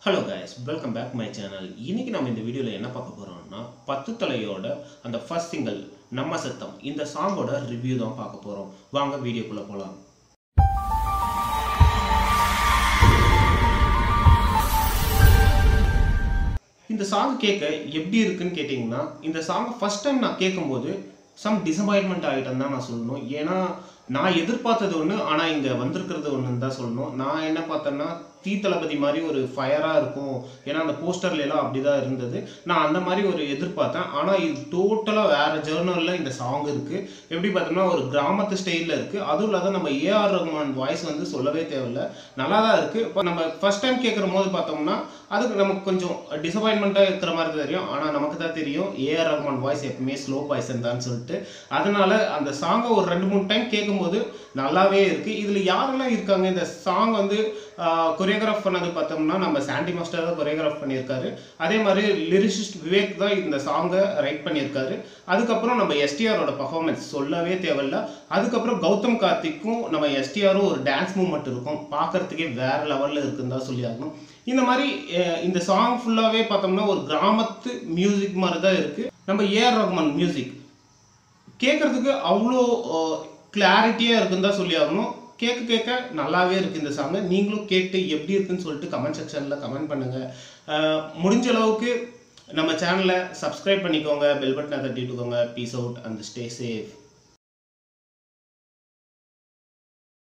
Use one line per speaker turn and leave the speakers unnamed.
hello guys welcome back my channel இன்னைக்கு நம்ம இந்த வீடியோவில் என்ன பார்க்க போகிறோம்னா பத்து தலையோட அந்த ஃபர்ஸ்ட் சிங்கிள் நம்ம சத்தம் இந்த சாங்கோட ரிவ்யூ தான் பார்க்க போகிறோம் வாங்க வீடியோக்குள்ளே போகலாம் இந்த சாங் கேட்க எப்படி இருக்குன்னு கேட்டிங்கன்னா இந்த சாங் ஃபர்ஸ்ட் டைம் நான் கேட்கும்போது சம் டிசப்பாயின்மெண்ட் ஆகிட்டேன்னு தான் நான் சொல்லணும் ஏன்னா நான் எதிர்பார்த்தது ஒன்று ஆனால் இங்கே வந்திருக்கிறது ஒன்றுன்னு தான் சொல்லணும் நான் என்ன பார்த்தேன்னா தீ தளபதி மாதிரி ஒரு ஃபயராக இருக்கும் ஏன்னா அந்த போஸ்டர்ல எல்லாம் அப்படி தான் இருந்தது நான் அந்த மாதிரி ஒரு எதிர்பார்த்தேன் ஆனால் இது டோட்டலாக வேறு ஜேர்னலில் இந்த சாங் இருக்குது எப்படி பார்த்தோம்னா ஒரு கிராமத்து ஸ்டைலில் இருக்குது அதுவும் இல்லாத நம்ம ஏஆர் ரஹ்மான் வாய்ஸ் வந்து சொல்லவே தேவையில்ல நல்லா தான் இருக்குது இப்போ நம்ம ஃபர்ஸ்ட் டைம் கேட்குற போது பார்த்தோம்னா அதுக்கு நமக்கு கொஞ்சம் டிசப்பாயின்மெண்ட்டாக இருக்கிற மாதிரி தெரியும் ஆனால் நமக்கு தான் தெரியும் ஏஆர் ரஹ்மான் வாய்ஸ் எப்பவுமே ஸ்லோ பாய்சன் தான் சொல்லிட்டு அதனால அந்த சாங்கை ஒரு ரெண்டு மூணு டைம் கேட்கும்போது நல்லாவே இருக்குது இதில் யாரெல்லாம் இருக்காங்க இந்த சாங் வந்து கொரியோகிராஃப் பண்ணது பார்த்தோம்னா நம்ம சாண்டி மாஸ்டர் தான் கொரியோகிராஃப் பண்ணியிருக்காரு அதே மாதிரி லிரிசிஸ்ட் விவேக் தான் இந்த சாங்கை ரைட் பண்ணியிருக்காரு அதுக்கப்புறம் நம்ம எஸ்டிஆரோட பர்ஃபார்மன்ஸ் சொல்லவே தேவையில்ல அதுக்கப்புறம் கௌதம் கார்த்திக்கும் நம்ம எஸ்டிஆரும் ஒரு டான்ஸ் மூமெண்ட் இருக்கும் பார்க்கறதுக்கே வேற லெவலில் இருக்குன்னு தான் சொல்லி ஆகணும் இந்த மாதிரி அஹ், இந்த சாங் ஃபுல்லாகவே பார்த்தோம்னா ஒரு கிராமத்து மியூசிக் மாதிரி தான் இருக்குது நம்ம ஏஆர் ரஹ்மான் மியூசிக் கேட்குறதுக்கு அவ்வளோ கிளாரிட்டியாக இருக்குன்னு தான் சொல்லி ஆகணும் கேட்க கேட்க நல்லாவே இருக்குது இந்த சாங்கு நீங்களும் கேட்டு எப்படி இருக்குன்னு சொல்லிட்டு கமெண்ட் செக்ஷனில் கமெண்ட் பண்ணுங்கள் முடிஞ்ச அளவுக்கு நம்ம சேனலை சப்ஸ்கிரைப் பண்ணிக்கோங்க பெல் பட்டனை தட்டிட்டுக்கோங்க peace out and stay safe